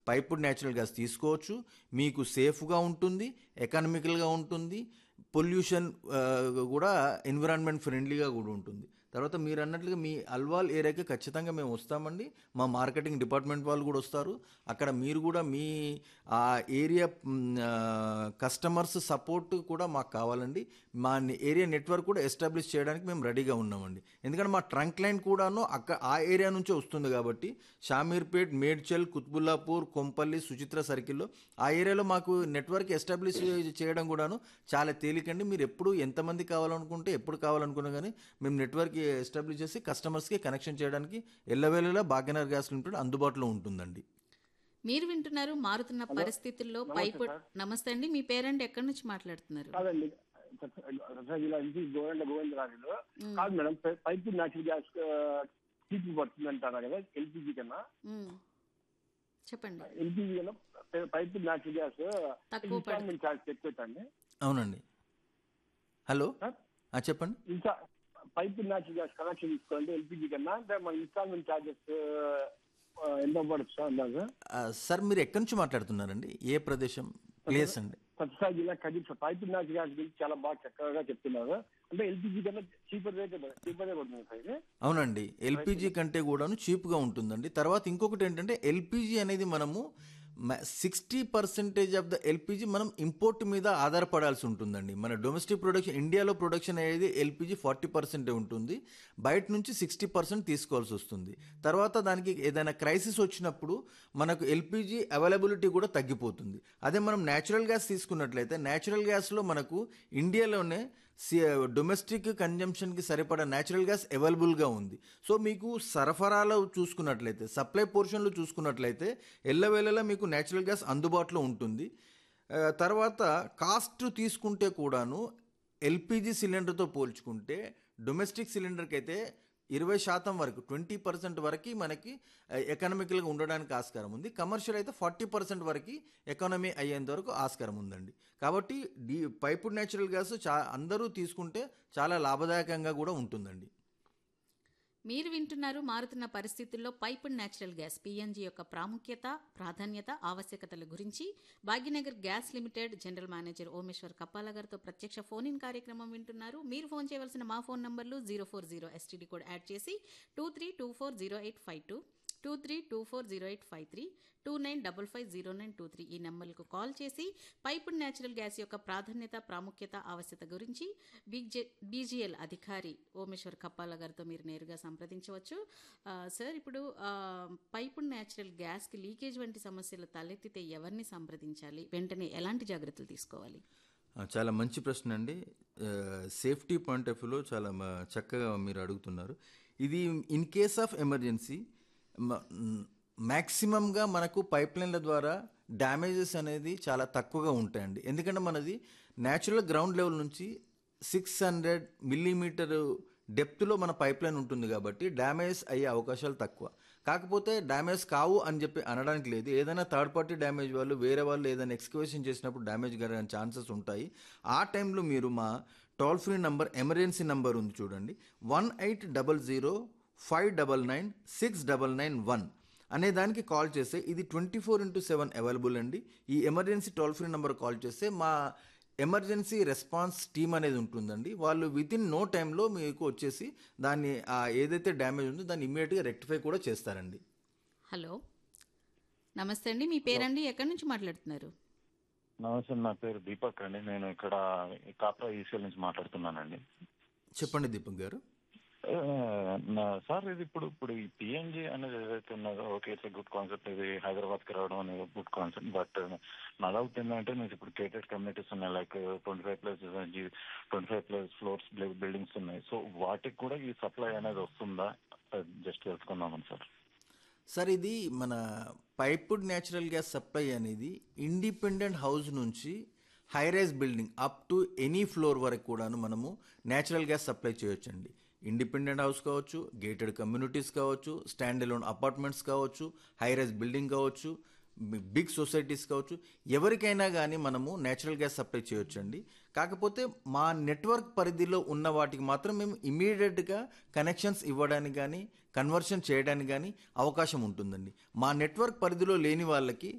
Piped natural gas తీసుకోవచ్చు మీకు సేఫ్గా ఉంటుంది ఎకనామికల్గా ఉంటుంది పొల్యూషన్ కూడా ఎన్విరాన్మెంట్ ఫ్రెండ్లీగా కూడా ఉంటుంది తర్వాత మీరు అన్నట్లుగా మీ అల్వాల్ ఏరియాకి ఖచ్చితంగా మేము వస్తామండి మా మార్కెటింగ్ డిపార్ట్మెంట్ వాళ్ళు కూడా వస్తారు అక్కడ మీరు కూడా మీ ఆ ఏరియా కస్టమర్స్ సపోర్ట్ కూడా మాకు కావాలండి మా ఏరియా నెట్వర్క్ కూడా ఎస్టాబ్లిష్ చేయడానికి మేము రెడీగా ఉన్నామండి ఎందుకంటే మా ట్రంక్ లైన్ కూడాను అక్క ఆ ఏరియా నుంచే వస్తుంది కాబట్టి షామీర్పేట్ మేడ్చల్ కుత్బుల్లాపూర్ కొంపల్లి సుచిత్ర సర్కిల్లో ఆ ఏరియాలో మాకు నెట్వర్క్ ఎస్టాబ్లిష్ చేయడం కూడాను చాలా తేలికండి మీరు ఎప్పుడు ఎంతమంది కావాలనుకుంటే ఎప్పుడు కావాలనుకున్నా కానీ మేము నెట్వర్క్ ఎస్టాబ్లిష్ చేసి కస్టమర్స్కి కనెక్షన్ చేయడానికి ఎల్లవేళలా భాగ్యనగర్ గ్యాస్ లిమిటెడ్ అందుబాటులో ఉంటుందండి మీరు వింటున్నారు మారుతున్న పరిస్థితుల్లో పైపు నమస్తే అండి మీ పేరెంట్ ఎక్కడి నుంచి మాట్లాడుతున్నారు కాదండి కృష్ణా జిల్లా నుంచి గోవింద గోవిందరాజులు కాదు మేడం పై- పైపు న్యాచురల్ గ్యాస్ చీప్ పడుతుంది అంటారా కదా ఎల్పిజి కన్నా ఉమ్. చెప్పండి ఎల్పిజి కన్నా పై- పైపు న్యాచురల్ గ్యాస్ తక్కువ ఇన్స్టాల్మెంట్ ఛార్జ్ ఎక్కువైందండి అవునండి హలో సార్ ఆ, చెప్పండి ఇంకా పైపు న్యాచురల్ గ్యాస్ కనెక్షన్ తీసుకోవాలంటే ఎల్పిజి కన్నా అంటే మన ఇన్స్టాల్మెంట్ ఛార్జెస్ ఎంత పడుతుంది సార్ అందాజు ఆ, సార్ మీరు ఎక్కడి నుంచి మాట్లాడుతున్నారండి ఏ ప్రదేశం ప్లేస్ అండి సత్యసాయి జిల్లా కదిర్ పైపు న్యాచురల్ గ్యాస్ గురించి చాలా బాగా చక్కగా చెప్తున్నారు అంటే ఎల్పిజి కన్నా చీపర్ రేట్ చీపర్ రేట్ పడుతుంది సార్ ఇది అవునండి ఎల్పిజి కంటే కూడాను చీప్గా ఉంటుందండి తర్వాత ఇంకొకటి ఏంటంటే ఎల్పిజి అనేది మనము sixty percentage of the LPG మనం ఇంపోర్ట్ మీద ఆధారపడాల్సి ఉంటుందండి మన డొమెస్టిక్ ప్రొడక్షన్ ఇండియాలో ప్రొడక్షన్ అనేది ఎల్పిజి ఫార్టీ పర్సెంటే ఉంటుంది బయట నుంచి సిక్స్టీ పర్సెంట్ తీసుకోవాల్సి వస్తుంది తర్వాత దానికి ఏదైనా క్రైసిస్ వచ్చినప్పుడు మనకు ఎల్పిజి అవైలబిలిటీ కూడా తగ్గిపోతుంది అదే మనం న్యాచురల్ గ్యాస్ తీసుకున్నట్లయితే న్యాచురల్ గ్యాస్లో మనకు ఇండియాలోనే సి డొమెస్టిక్ కన్జంప్షన్కి సరిపడా న్యాచురల్ గ్యాస్ అవైలబుల్గా ఉంది సో మీకు సరఫరాలో చూసుకున్నట్లయితే సప్లై పోర్షన్లో చూసుకున్నట్లయితే ఎల్లవేళలా మీకు న్యాచురల్ గ్యాస్ అందుబాటులో ఉంటుంది ఆ, తర్వాత కాస్ట్ తీసుకుంటే కూడాను ఎల్పిజి సిలిండర్తో పోల్చుకుంటే డొమెస్టిక్ సిలిండర్కి అయితే ఇరవై శాతం వరకు ట్వంటీ పర్సెంట్ వరకు మనకి ఎకనామికల్గా ఉండడానికి ఆస్కారం ఉంది కమర్షియల్ అయితే ఫార్టీ పర్సెంట్ వరకు ఎకానమీ అయ్యేంత వరకు ఆస్కారం ఉందండి కాబట్టి డీ పైపుడ్ న్యాచురల్ గ్యాస్ చా అందరూ తీసుకుంటే చాలా లాభదాయకంగా కూడా ఉంటుందండి మీరు వింటున్నారు మారుతున్న పరిస్థితుల్లో పైపుడ్ న్యాచురల్ గ్యాస్ పిఎన్జి యొక్క ప్రాముఖ్యత ప్రాధాన్యత ఆవశ్యకతల గురించి Bhagyanagar gas limited general manager Omeshwar Kappala గారితో ప్రత్యక్ష ఫోన్ ఇన్ కార్యక్రమం వింటున్నారు మీరు ఫోన్ చేయవలసిన మా ఫోన్ నంబర్లు zero four zero STD code add చేసి two three two four zero eight five two two three two four zero eight five three two nine double five zero nine two three ఈ నెంబర్లకు call చేసి piped natural gas యొక్క ప్రాధాన్యత ప్రాముఖ్యత ఆవశ్యకత గురించి బీజే BGL అధికారి ఓమేశ్వర్ కప్పాల గారితో మీరు నేరుగా సంప్రదించవచ్చు ఆ, సార్ ఇప్పుడు ఆ, పైపుడ్ న్యాచురల్ గ్యాస్కి లీకేజ్ వంటి సమస్యలు తలెత్తితే ఎవరిని సంప్రదించాలి వెంటనే ఎలాంటి జాగ్రత్తలు తీసుకోవాలి ఆ, చాలా మంచి ప్రశ్న అండి ఆ, సేఫ్టీ పాయింట్ ఆఫ్ వ్యూలో చాలా మ- చక్కగా మీరు అడుగుతున్నారు ఇది ఇన్ కేస్ ఆఫ్ ఎమర్జెన్సీ మ్యాక్సిమంగా మనకు పైప్ లైన్ల ద్వారా డ్యామేజెస్ అనేది చాలా తక్కువగా ఉంటాయండి ఎందుకంటే మనది న్యాచురల్ గ్రౌండ్ లెవెల్ నుంచి సిక్స్ హండ్రెడ్ మిల్లీమీటర్ డెప్త్లో మన పైప్ లైన్ ఉంటుంది కాబట్టి డ్యామేజ్ అయ్యే అవకాశాలు తక్కువ కాకపోతే డ్యామేజ్ కావు అని చెప్పి అనడానికి లేదు ఏదైనా థర్డ్ పార్టీ డ్యామేజ్ వాళ్ళు వేరే వాళ్ళు ఏదైనా ఎక్స్కవేషన్ చేసినప్పుడు డ్యామేజ్ కలిగే ఛాన్సెస్ ఉంటాయి ఆ టైంలో మీరు మా toll free number emergency number ఉంది చూడండి one eight double zero five double nine six double nine one అనే దానికి కాల్ చేస్తే ఇది twenty four into seven available అండి ఈ emergency toll free number call చేస్తే మా ఎమర్జెన్సీ రెస్పాన్స్ టీమ్ అనేది ఉంటుందండి వాళ్ళు విత్ ఇన్ నో టైంలో మీకు వచ్చేసి దాన్ని ఆ ఏదైతే డ్యామేజ్ ఉందో దాన్ని ఇమ్మీడియట్గా రెక్టిఫై కూడా చేస్తారండి హలో నమస్తే అండి మీ పేరండి ఎక్కడి నుంచి మాట్లాడుతున్నారు నమస్తే నా పేరు దీపక్ అండి నేను ఇక్కడ కాప్రా ఈసీఎల్ నుంచి మాట్లాడుతున్నానండి చెప్పండి దీపక్ గారు ఆ, నా- సార్ ఇది ఇప్పుడు ఇప్పుడు ఈ పిఎన్జి అనేది ఏదైతే ఉన్నదో ఓకే ఇట్స్ గుడ్ కాన్సెప్ట్ ఇది హైదరాబాద్ కి రావడం అనేది గుడ్ కాన్సెప్ట్ బట్ నా డౌట్ ఏంటంటే మీకు ఇప్పుడు కేటెడ్ కమ్యూనిటీస్ ఉన్నాయి like twenty five plus twenty five plus floors buildings ఉన్నాయి సో వాటికి కూడా ఈ సప్లై అనేది వస్తుందా జస్ట్ తెలుసుకుందామని సార్ సార్ ఇది మన పైపుడ్ న్యాచురల్ గ్యాస్ సప్లై అనేది ఇండిపెండెంట్ హౌస్ నుంచి high rise building up to any floor వరకు కూడాను మనము న్యాచురల్ గ్యాస్ సప్లై చేయొచ్చండి ఇండిపెండెంట్ హౌస్ కావచ్చు గేటెడ్ కమ్యూనిటీస్ కావచ్చు స్టాండ్ ఎలోన్ అపార్ట్మెంట్స్ కావచ్చు హై రైజ్ బిల్డింగ్ కావచ్చు బిగ్ సొసైటీస్ కావచ్చు ఎవరికైనా కానీ మనము నేచురల్ గ్యాస్ సప్లై చేయొచ్చండి కాకపోతే మా నెట్వర్క్ పరిధిలో ఉన్న వాటికి మాత్రం మేము ఇమీడియట్గా కనెక్షన్స్ ఇవ్వడానికి కానీ కన్వర్షన్ చేయడానికి కానీ అవకాశం ఉంటుందండి మా నెట్వర్క్ పరిధిలో లేని వాళ్ళకి